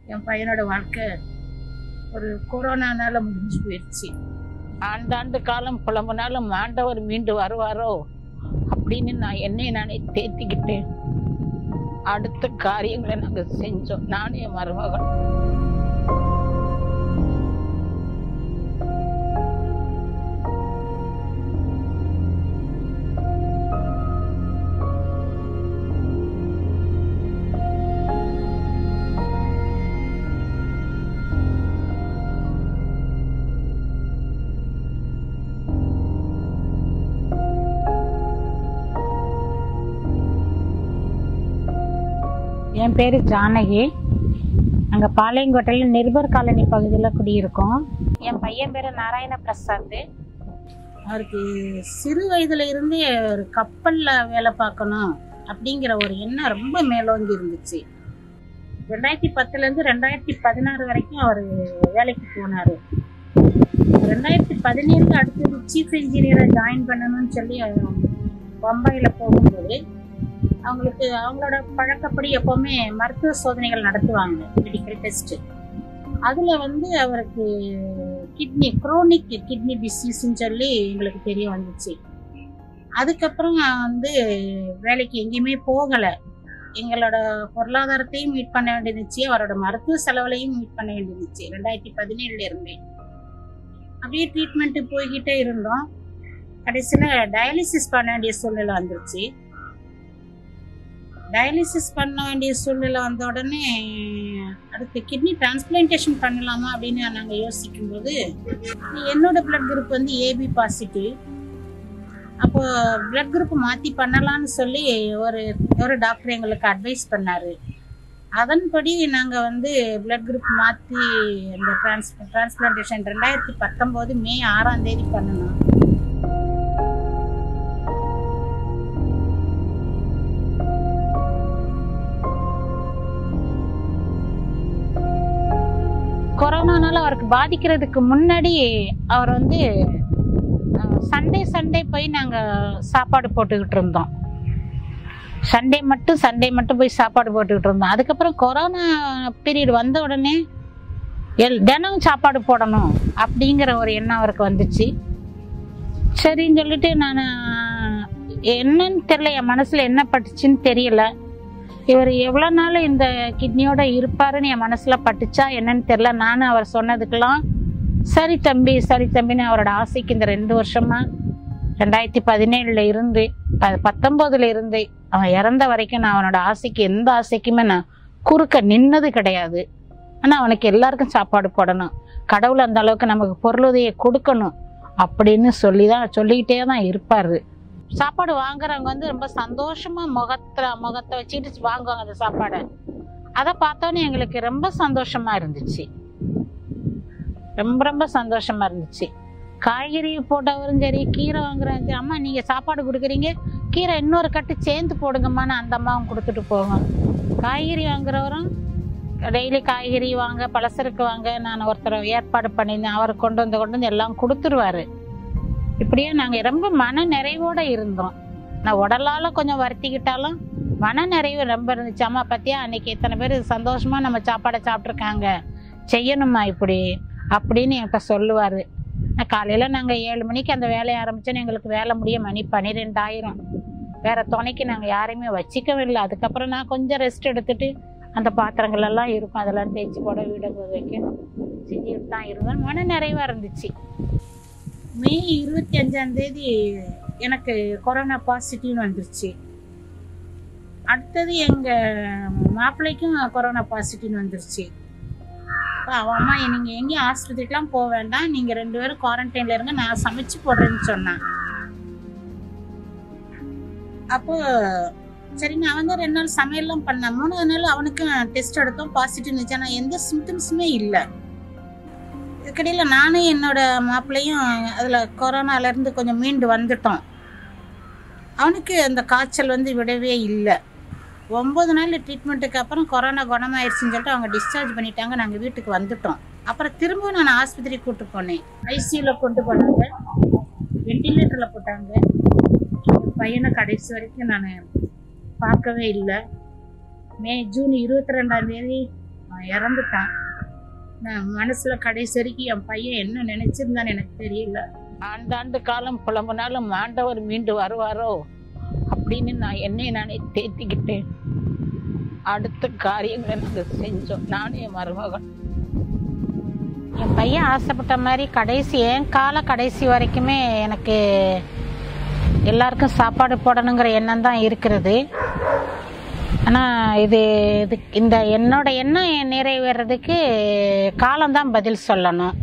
என் பையனோட வாழ்க்கை ஒரு கொரோனானால முடிஞ்சு போயிடுச்சு ஆண்டாண்டு காலம் புலம்புனாலும் ஆண்டவர் மீண்டு வருவாரோ அப்படின்னு நான் என்னை நானே தேத்திக்கிட்டு அடுத்த காரியங்களை நாங்கள் செஞ்சோம் நானே என் மருமகன் என் பேர் ஜானகி நாங்கள் பாளையங்கோட்டையில் நிருபர் காலனி பகுதியில் குடியிருக்கோம் என் பையன் பேர் நாராயண பிரசாத் அவருக்கு சிறு வயதுல இருந்தே ஒரு கப்பல்ல வேலை பார்க்கணும் அப்படிங்கிற ஒரு எண்ணம் ரொம்ப மேலோங்கி இருந்துச்சு ரெண்டாயிரத்தி பத்துல இருந்து ரெண்டாயிரத்தி பதினாறு வரைக்கும் அவர் வேலைக்கு போனாரு ரெண்டாயிரத்தி பதினேழுக்கு அடுத்தது சீஃப் இன்ஜினியரை ஜாயின் பண்ணணும்னு சொல்லி பம்பாயில போகும்போது அவங்களுக்கு அவங்களோட பழக்கப்படி எப்பவுமே மருத்துவ சோதனைகள் நடத்துவாங்க மெடிக்கல் டெஸ்ட் அதுல வந்து அவருக்கு கிட்னி குரோனிக் கிட்னி டிசீஸ்ன்னு சொல்லி எங்களுக்கு தெரிய வந்துச்சு அதுக்கப்புறம் நான் வந்து வேலைக்கு எங்கேயுமே போகலை எங்களோட பொருளாதாரத்தையும் மீட் பண்ண வேண்டியிருந்துச்சு அவரோட மருத்துவ செலவுலையும் மீட் பண்ண வேண்டியிருந்துச்சு ரெண்டாயிரத்தி பதினேழுல இருந்தேன் அப்படியே ட்ரீட்மெண்ட்டு போய்கிட்டே இருந்தோம் கடைசியில் டயாலிசிஸ் பண்ண வேண்டிய சூழ்நிலை வந்துருச்சு டயாலிசிஸ் பண்ண வேண்டிய சூழ்நிலை வந்த உடனே அடுத்து கிட்னி டிரான்ஸ்பிளான்டேஷன் பண்ணலாமா அப்படின்னு நாங்கள் யோசிக்கும்போது என்னோட பிளட் குரூப் வந்து ஏபி பாசிட்டிவ் அப்போ பிளட் குரூப் மாற்றி பண்ணலாம்னு சொல்லி ஒரு ஒரு டாக்டர் எங்களுக்கு அட்வைஸ் பண்ணாரு அதன்படி நாங்கள் வந்து பிளட் குரூப் மாற்றி இந்த டிரான்ஸ் டிரான்ஸ்பிளான்டேஷன் ரெண்டாயிரத்தி பத்தொம்போது மே ஆறாம் தேதி பண்ணணும் கொரோனானால அவருக்கு பாதிக்கிறதுக்கு முன்னாடி அவர் வந்து சண்டே சண்டே போய் நாங்கள் சாப்பாடு போட்டுக்கிட்டு இருந்தோம் சண்டே மட்டும் சண்டே மட்டும் போய் சாப்பாடு போட்டுக்கிட்டு இருந்தோம் அதுக்கப்புறம் கொரோனா பீரியட் வந்த உடனே எல் தினம் சாப்பாடு போடணும் அப்படிங்கிற ஒரு எண்ணம் அவருக்கு வந்துச்சு சரின்னு சொல்லிட்டு நான் என்னன்னு தெரியல என் மனசில் என்ன பட்டுச்சுன்னு தெரியல இவர் எவ்வளோ நாள் இந்த கிட்னியோட இருப்பாருன்னு என் மனசில் பட்டுச்சா என்னன்னு தெரில நானும் அவர் சொன்னதுக்கெல்லாம் சரி தம்பி சரி தம்பின்னு அவரோட ஆசைக்கு இந்த ரெண்டு வருஷமா ரெண்டாயிரத்தி பதினேழுல இருந்து ப- பத்தொன்பதுல இருந்து அவன் இறந்த வரைக்கும் நான் அவனோட ஆசைக்கு எந்த ஆசைக்குமே நான் குறுக்க நின்னது கிடையாது ஆனால் அவனுக்கு எல்லாருக்கும் சாப்பாடு போடணும் கடவுள் அந்த அளவுக்கு நமக்கு பொருளுதவியை கொடுக்கணும் அப்படின்னு சொல்லி தான் சொல்லிக்கிட்டே தான் இருப்பார் சாப்பாடு வாங்குறவங்க வந்து ரொம்ப சந்தோஷமா முகத்துல முகத்தை வச்சுக்கிட்டு வாங்குவாங்க அந்த சாப்பாடை அதை பார்த்தோன்னே எங்களுக்கு ரொம்ப சந்தோஷமா இருந்துச்சு ரொம்ப ரொம்ப சந்தோஷமா இருந்துச்சு காய்கறி போட்டவரும் சரி கீரை வாங்குறவங்க சரி, அம்மா நீங்க சாப்பாடு கொடுக்குறீங்க கீரை இன்னொரு கட்டு சேர்ந்து போடுங்கம்மான்னு அந்த அம்மாவும் கொடுத்துட்டு போகும் காய்கறி வாங்குறவரும் டெய்லி காய்கறி வாங்க பலசரக்கு வாங்க நான் ஒருத்தர் ஏற்பாடு பண்ணியிருந்தேன் அவர் கொண்டு வந்து கொண்டு வந்து எல்லாம் கொடுத்துருவாரு இப்படியே நாங்கள் ரொம்ப மன நிறைவோட இருந்தோம் நான் உடலால கொஞ்சம் வருத்திக்கிட்டாலும் மன நிறைவு ரொம்ப இருந்துச்சு அம்மா பத்தியா அன்னைக்கு எத்தனை பேர் சந்தோஷமா நம்ம சாப்பாடை சாப்பிட்ருக்காங்க செய்யணுமா இப்படி அப்படின்னு என்கிட்ட சொல்லுவார் காலையில் நாங்கள் ஏழு மணிக்கு அந்த வேலையை ஆரம்பிச்சோன்னு எங்களுக்கு வேலை முடிய மணி பன்னிரெண்டாயிரம் வேற துணைக்கு நாங்கள் யாரையுமே வச்சிக்கவே இல்லை அதுக்கப்புறம் நான் கொஞ்சம் ரெஸ்ட் எடுத்துட்டு அந்த பாத்திரங்கள் எல்லாம் இருக்கும் அதெல்லாம் தேய்ச்சி போட வீட வைக்க செஞ்சுட்டு தான் இருந்தோம் மன நிறைவாக இருந்துச்சு மே இருபத்தி அஞ்சாம் தேதி எனக்கு கொரோனா பாசிட்டிவ்னு வந்துருச்சு அடுத்தது எங்க மாப்பிள்ளைக்கும் கொரோனா பாசிட்டிவ்னு வந்துருச்சு அப்ப அவன் அம்மா நீங்க எங்கேயும் ஆஸ்பத்திரிக்கெலாம் போக வேண்டாம் நீங்க ரெண்டு பேரும் குவாரண்டைன்ல இருங்க நான் சமைச்சு போடுறேன்னு சொன்னான் அப்போ சரி நான் வந்து ரெண்டு நாள் சமையல்லாம் பண்ணேன் மூணாவது நாள் அவனுக்கும் டெஸ்ட் எடுத்தோம் பாசிட்டிவ் இருந்துச்சு ஆனால் எந்த சிம்டம்ஸுமே இல்லை இதுக்கடையில் நானும் என்னோட மாப்பிள்ளையும் அதில் கொரோனாலேருந்து கொஞ்சம் மீண்டு வந்துட்டோம் அவனுக்கு அந்த காய்ச்சல் வந்து விடவே இல்லை ஒம்பது நாள் ட்ரீட்மெண்ட்டுக்கு அப்புறம் கொரோனா குணமாயிருச்சுன்னு சொல்லிட்டு அவங்க டிஸ்சார்ஜ் பண்ணிட்டாங்க நாங்கள் வீட்டுக்கு வந்துட்டோம் அப்புறம் திரும்பவும் நான் ஆஸ்பத்திரி கூட்டு போனேன் ஐசியூவில் கொண்டு போனாங்க வெண்டிலேட்டரில் போட்டாங்க என் பையனை கடைசி வரைக்கும் நான் பார்க்கவே இல்லை மே ஜூன் இருபத்தி ரெண்டாம் தேதி அவன் இறந்துட்டான் நான் மனசுல கடைசி வரைக்கும் என் பையன் என்ன நினைச்சிருந்தான்னு எனக்கு தெரியல ஆண்டாண்டு காலம் புலம்புனாலும் ஆண்டவர் மீண்டு வருவாரோ அப்படின்னு நான் என்னை நானே தேத்திக்கிட்டேன் அடுத்த காரியங்களை நாங்கள் செஞ்சோம் நானே என் மருமகன் என் பையன் ஆசைப்பட்ட மாதிரி கடைசி என் கால கடைசி வரைக்குமே எனக்கு எல்லாருக்கும் சாப்பாடு போடணுங்கிற எண்ணம் தான் இருக்கிறது ஆனால் இது இது இந்த என்னோட எண்ணம் நிறைவேறதுக்கு காலம்தான் பதில் சொல்லணும்